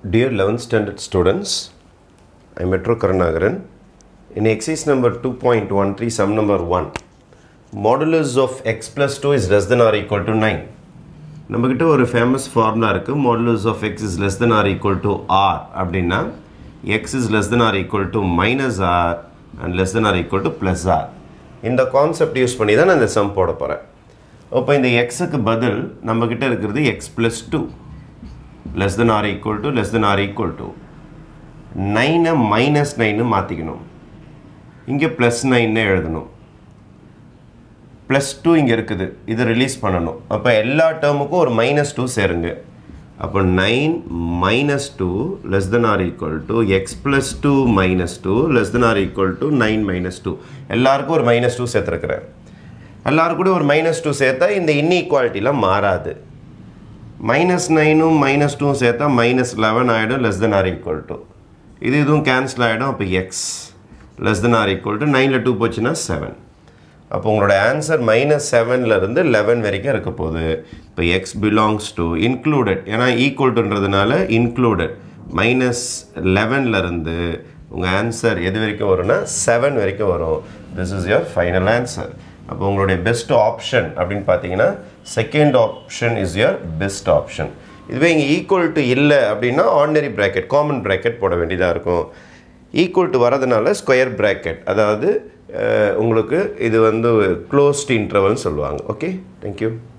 Dear 11th standard students, I am Metro Karnagaran. In exercise number 2.13, sum number 1, modulus of x plus 2 is less than or equal to 9. நம்மக்கிட்ட ஒரு famous formula இருக்குது modulus of x is less than r equal to r அப்படின்னா x is less than r equal to minus r and less than r equal to plus r இந்த concept use பண்ணி தான் நான் இந்த some போட போகிறேன் அப்போ இந்த எக்ஸுக்கு பதில் நம்மக்கிட்ட இருக்கிறது x plus two less than r equal to less than r equal to நைனை மைனஸ் நைன்னு மாற்றிக்கணும் இங்கே ப்ளஸ் நைன்னு எழுதணும் ப்ளஸ் டூ இங்கே இருக்குது இதை ரிலீஸ் பண்ணணும் அப்போ எல்லா டேர்முக்கும் ஒரு மைனஸ் டூ சேருங்க அப்போ nine minus two less than r equal to x plus two minus two less than r equal to nine minus two எல்லாருக்கும் ஒரு மைனஸ் டூ சேர்த்துருக்குறேன் எல்லாருக்கும் கூட ஒரு மைனஸ் டூ சேர்த்தா இந்த இன்இக்வாலிட்டிலாம் மாறாது மைனஸ் நைனும் மைனஸ் டூவும் சேர்த்தா மைனஸ் லெவன் ஆகிடும் less than r equal to இது இதுவும் கேன்சல் ஆகிடும் அப்போ x less than r equal to நைனில் டூ போச்சுன்னா செவன் அப்போ உங்களோட ஆன்சர் மைனஸ் செவன்லேருந்து லெவன் வரைக்கும் இருக்க போகுது இப்போ எக்ஸ் பிலாங்ஸ் டு இன்க்ளூடட் ஏன்னா ஈக்குவல்டுன்றதுனால இன்க்ளூடட் மைனஸ் லெவன்லேருந்து உங்கள் ஆன்சர் எது வரைக்கும் வரும்னா செவன் வரைக்கும் வரும் this is your final answer அப்போ உங்களுடைய பெஸ்ட் ஆப்ஷன் அப்படின்னு பார்த்தீங்கன்னா second option is your best option இதுவே இங்கே ஈக்குவல் டு இல்லை அப்படின்னா ஆர்டினரி ப்ராக்கெட் காமன் ப்ராக்கெட் போட வேண்டியதாக இருக்கும் ஈக்குவல் டு வரதுனால ஸ்கொயர் ப்ராக்கெட் அதாவது உங்களுக்கு இது வந்து க்ளோஸ்ட் இன்டர்வல்னு சொல்லுவாங்க ஓகே தேங்க்யூ